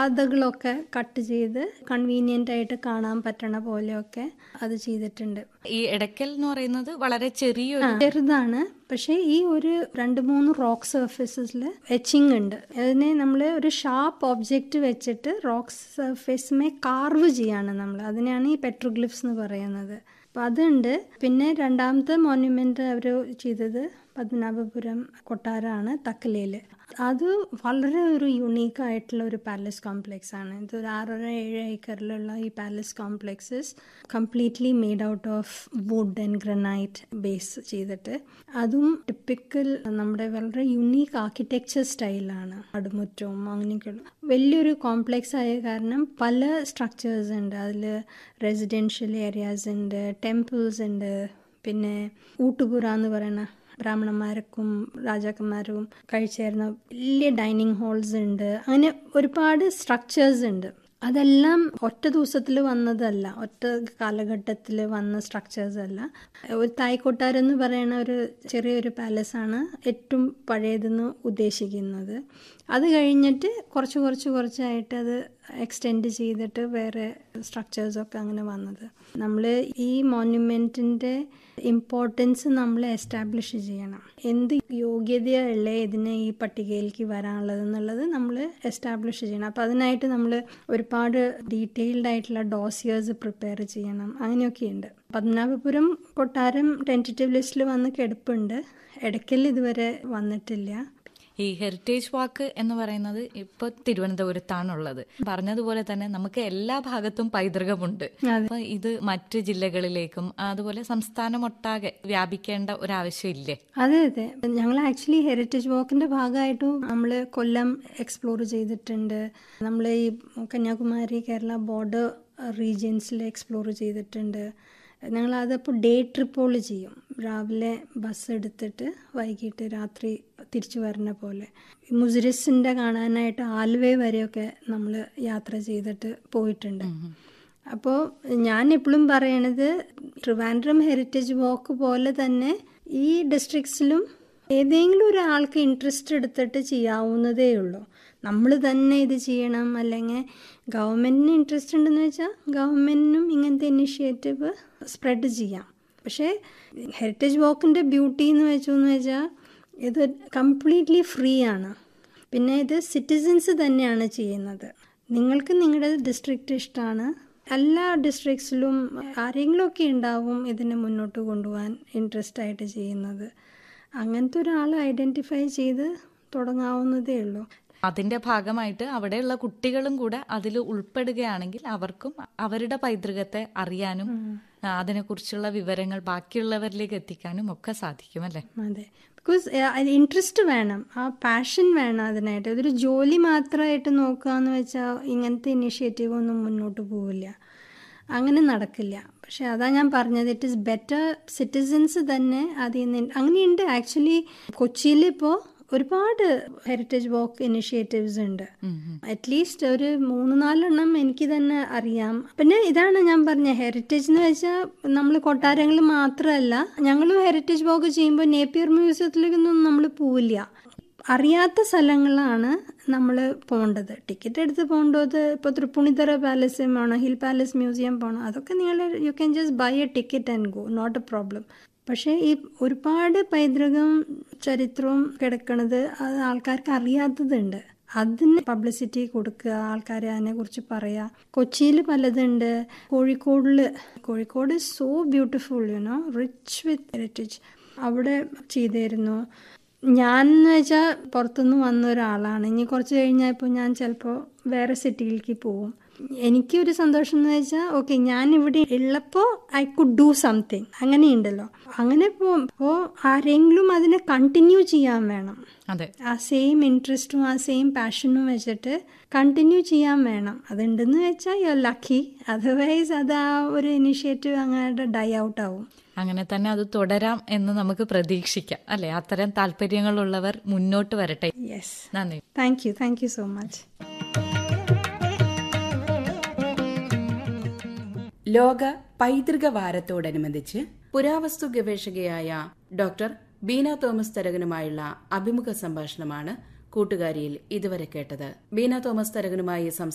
പാതകളൊക്കെ cut ചെയ്ത് convenient ആയിട്ട് കാണാൻ പറ്റണ പോലെയൊക്കെ അത് ചെയ്തിട്ടുണ്ട് ഈ എടക്കൽ എന്ന് പറയുന്നത് വളരെ ചെറിയൊരു ചെറുതാണ് പക്ഷേ ഈ ഒരു രണ്ട് മൂന്ന് റോക്ക് സർഫേസസിൽ എച്ചിങ് ഉണ്ട് അതിനെ നമ്മൾ ഒരു ഷാർപ്പ് ഒബ്ജക്റ്റ് വെച്ചിട്ട് റോക്ക് സർഫേസുമേ കാർവ് ചെയ്യാണ് നമ്മൾ അതിനെയാണ് ഈ പെട്രോഗ്ലിഫ്സ് എന്ന് പറയുന്നത് അപ്പം അതുണ്ട് പിന്നെ രണ്ടാമത്തെ മോണ്യുമെൻ്റ് അവർ ചെയ്തത് പത്മനാഭപുരം കൊട്ടാരമാണ് തക്കലയിൽ അത് വളരെ ഒരു യുണീക്ക് ആയിട്ടുള്ള ഒരു പാലസ് കോംപ്ലെക്സ് ആണ് ഇത് ഒരു ആറര ഏഴ് ഏക്കറിലുള്ള ഈ palace complexes completely made out of wood and granite base ചെയ്തിട്ട് അതും ടിപ്പിക്കൽ നമ്മുടെ വളരെ യുണീക്ക് ആർക്കിടെക്ചർ സ്റ്റൈലാണ് അടുമുറ്റവും അങ്ങനെയൊക്കെയുള്ള വലിയൊരു കോംപ്ലെക്സ് ആയ കാരണം പല സ്ട്രക്ചേഴ്സ് ഉണ്ട് അതിൽ റെസിഡൻഷ്യൽ ഏരിയാസ് ഉണ്ട് ടെമ്പിൾസ് ഉണ്ട് പിന്നെ ഊട്ടുപുര എന്ന് പറയുന്ന ബ്രാഹ്മണന്മാർക്കും രാജാക്കന്മാരും കഴിച്ചേരുന്ന വലിയ ഡൈനിങ് ഹാൾസ് ഉണ്ട് അങ്ങനെ ഒരുപാട് സ്ട്രക്ചേഴ്സ് ഉണ്ട് അതെല്ലാം ഒറ്റ ദിവസത്തിൽ വന്നതല്ല ഒറ്റ കാലഘട്ടത്തിൽ വന്ന സ്ട്രക്ചേഴ്സ് അല്ല ഒരു തായ്ക്കൊട്ടാരം എന്ന് പറയുന്ന ഒരു ചെറിയൊരു പാലസാണ് ഏറ്റവും പഴയതെന്ന് ഉദ്ദേശിക്കുന്നത് അത് കഴിഞ്ഞിട്ട് കുറച്ച് കുറച്ച് കുറച്ചായിട്ട് അത് എക്സ്റ്റെൻഡ് ചെയ്തിട്ട് വേറെ സ്ട്രക്ചേഴ്സൊക്കെ അങ്ങനെ വന്നത് നമ്മൾ ഈ മോണ്യുമെൻറ്റിൻ്റെ ഇമ്പോർട്ടൻസ് നമ്മൾ എസ്റ്റാബ്ലിഷ് ചെയ്യണം എന്ത് യോഗ്യതയുള്ള ഇതിനെ ഈ പട്ടികയിലേക്ക് വരാനുള്ളത് എന്നുള്ളത് നമ്മൾ എസ്റ്റാബ്ലിഷ് ചെയ്യണം അപ്പോൾ അതിനായിട്ട് നമ്മൾ ഒരുപാട് ഡീറ്റെയിൽഡ് ആയിട്ടുള്ള ഡോസിയേഴ്സ് പ്രിപ്പയർ ചെയ്യണം അങ്ങനെയൊക്കെയുണ്ട് പത്മനാഭപുരം കൊട്ടാരം ടെൻറ്റേറ്റീവ് ലിസ്റ്റിൽ വന്ന് കിടപ്പുണ്ട് ഇടയ്ക്കൽ ഇതുവരെ വന്നിട്ടില്ല ഈ ഹെറിറ്റേജ് വാക്ക് എന്ന് പറയുന്നത് ഇപ്പൊ തിരുവനന്തപുരത്താണുള്ളത് പറഞ്ഞതുപോലെ തന്നെ നമുക്ക് എല്ലാ ഭാഗത്തും പൈതൃകമുണ്ട് അപ്പൊ ഇത് മറ്റ് ജില്ലകളിലേക്കും അതുപോലെ സംസ്ഥാനം ഒട്ടാകെ വ്യാപിക്കേണ്ട ഒരു ആവശ്യമില്ലേ അതെ അതെ ഞങ്ങൾ ആക്ച്വലി ഹെറിറ്റേജ് വാക്കിന്റെ ഭാഗമായിട്ടും നമ്മൾ കൊല്ലം എക്സ്പ്ലോർ ചെയ്തിട്ടുണ്ട് നമ്മൾ ഈ കന്യാകുമാരി കേരള ബോർഡർ റീജിയൻസിൽ എക്സ്പ്ലോർ ചെയ്തിട്ടുണ്ട് ഞങ്ങൾ അതപ്പോൾ ഡേ ട്രിപ്പുകൾ ചെയ്യും രാവിലെ ബസ് എടുത്തിട്ട് വൈകിട്ട് രാത്രി തിരിച്ചു വരുന്ന പോലെ മുസിരിസിൻ്റെ കാണാനായിട്ട് ആലുവ വരെയൊക്കെ നമ്മൾ യാത്ര ചെയ്തിട്ട് പോയിട്ടുണ്ട് അപ്പോൾ ഞാൻ എപ്പോഴും പറയണത് ട്രിവാൻഡ്രം ഹെറിറ്റേജ് വാക്ക് പോലെ തന്നെ ഈ ഡിസ്ട്രിക്ട്സിലും ഏതെങ്കിലും ഒരാൾക്ക് ഇൻട്രസ്റ്റ് എടുത്തിട്ട് ചെയ്യാവുന്നതേ ഉള്ളൂ നമ്മൾ തന്നെ ഇത് ചെയ്യണം അല്ലെങ്കിൽ ഗവൺമെൻറ്റിന് ഇൻട്രസ്റ്റ് ഉണ്ടെന്ന് വെച്ചാൽ ഗവൺമെൻറ്റിനും ഇങ്ങനത്തെ ഇനിഷ്യേറ്റീവ് സ്പ്രെഡ് ചെയ്യാം പക്ഷേ ഹെറിറ്റേജ് വാക്കിൻ്റെ ബ്യൂട്ടി എന്ന് വെച്ചു എന്ന് വെച്ചാൽ ഇത് കംപ്ലീറ്റ്ലി ഫ്രീ ആണ് പിന്നെ ഇത് സിറ്റിസൻസ് തന്നെയാണ് ചെയ്യുന്നത് നിങ്ങൾക്ക് നിങ്ങളുടെ ഡിസ്ട്രിക്റ്റ് ഇഷ്ടമാണ് എല്ലാ ഡിസ്ട്രിക്ട്സിലും ആരെങ്കിലുമൊക്കെ ഉണ്ടാവും ഇതിനെ മുന്നോട്ട് കൊണ്ടുപോകാൻ ഇൻട്രസ്റ്റ് ആയിട്ട് ചെയ്യുന്നത് അങ്ങനത്തെ ഒരാൾ ഐഡൻറ്റിഫൈ ചെയ്ത് തുടങ്ങാവുന്നതേ ഉള്ളൂ അതിന്റെ ഭാഗമായിട്ട് അവിടെയുള്ള കുട്ടികളും കൂടെ അതിൽ ഉൾപ്പെടുകയാണെങ്കിൽ അവർക്കും അവരുടെ പൈതൃകത്തെ അറിയാനും അതിനെക്കുറിച്ചുള്ള വിവരങ്ങൾ ബാക്കിയുള്ളവരിലേക്ക് എത്തിക്കാനും ഒക്കെ സാധിക്കും അല്ലേ അതെ ബിക്കോസ് ഇൻട്രസ്റ്റ് വേണം ആ പാഷൻ വേണം അതിനായിട്ട് ഇതൊരു ജോലി മാത്രമായിട്ട് നോക്കുക എന്ന് വെച്ചാൽ ഇങ്ങനത്തെ ഇനിഷ്യേറ്റീവ് ഒന്നും മുന്നോട്ട് പോവില്ല അങ്ങനെ നടക്കില്ല പക്ഷെ അതാ ഞാൻ പറഞ്ഞത് ഇറ്റ് ഇസ് ബെറ്റർ സിറ്റിസൻസ് തന്നെ അതിൽ നിന്ന് അങ്ങനെയുണ്ട് ആക്ച്വലി കൊച്ചിയിൽ ഇപ്പോൾ ഒരുപാട് ഹെറിറ്റേജ് വാക്ക് ഇനിഷ്യേറ്റീവ്സ് ഉണ്ട് അറ്റ്ലീസ്റ്റ് ഒരു മൂന്ന് നാലെണ്ണം എനിക്ക് തന്നെ അറിയാം പിന്നെ ഇതാണ് ഞാൻ പറഞ്ഞ ഹെറിറ്റേജ് എന്ന് വെച്ചാൽ നമ്മൾ കൊട്ടാരങ്ങൾ മാത്രമല്ല ഞങ്ങളും ഹെറിറ്റേജ് വാക്ക് ചെയ്യുമ്പോൾ നേപ്പിയർ മ്യൂസിയത്തിലേക്കൊന്നും നമ്മൾ പോവില്ല അറിയാത്ത സ്ഥലങ്ങളാണ് നമ്മൾ പോകേണ്ടത് ടിക്കറ്റ് എടുത്ത് പോകേണ്ടത് ഇപ്പോൾ തൃപ്പൂണിത്തറ പാലസ് പോകണം ഹിൽ പാലസ് മ്യൂസിയം പോകണം അതൊക്കെ നിങ്ങൾ you can just buy a ticket and go not a problem പക്ഷേ ഈ ഒരുപാട് പൈതൃകം ചരിത്രവും കിടക്കണത് അത് ആൾക്കാർക്ക് അറിയാത്തതുണ്ട് അതിന് പബ്ലിസിറ്റി കൊടുക്കുക ആൾക്കാരെ അതിനെക്കുറിച്ച് പറയുക കൊച്ചിയിൽ പലതുണ്ട് കോഴിക്കോടിൽ Kozhikode so beautiful you know rich with heritage അവിടെ ചെയ്തിരുന്നു ഞാൻ എന്ന് വെച്ചാൽ പുറത്തുനിന്ന് വന്ന ഒരാളാണ് ഇനി കുറച്ച് കഴിഞ്ഞാൽ ഇപ്പോൾ ഞാൻ ചിലപ്പോൾ വേറെ സിറ്റിയിലേക്ക് പോകും എനിക്കൊരു സന്തോഷം എന്ന് വെച്ചാൽ ഓക്കെ ഞാൻ ഇവിടെ ഉള്ളപ്പോൾ ഐ കുഡ് ഡു സംതിങ് അങ്ങനെയുണ്ടല്ലോ അങ്ങനെ പോകുമ്പോൾ ആരെങ്കിലും അതിനെ കണ്ടിന്യൂ ചെയ്യാൻ വേണം അതെ ആ സെയിം ഇൻട്രസ്റ്റും ആ സെയിം പാഷനും വെച്ചിട്ട് കണ്ടിന്യൂ ചെയ്യാൻ വേണം അതുണ്ടെന്ന് വെച്ചാൽ യു ലക്കി അതർവൈസ് അത് ആ ഒരു ഇനിഷ്യേറ്റീവ് അങ്ങനെ ഡൈ ഔട്ട് ആവും അങ്ങനെ തന്നെ അത് തുടരാം എന്ന് നമുക്ക് പ്രതീക്ഷിക്കാം അല്ലെ അത്തരം താല്പര്യങ്ങളുള്ളവർ മുന്നോട്ട് വരട്ടെ യെസ് നന്ദി thank you thank you so much ലോക പൈതൃക വാരത്തോടനുബന്ധിച്ച് പുരാവസ്തു ഗവേഷകയായ ഡോക്ടർ ബീന തോമസ് തരകനുമായുള്ള അഭിമുഖ സംഭാഷണമാണ് കൂട്ടുകാരിയിൽ ഇതുവരെ കേട്ടത് ബീന തോമസ് തരകനുമായി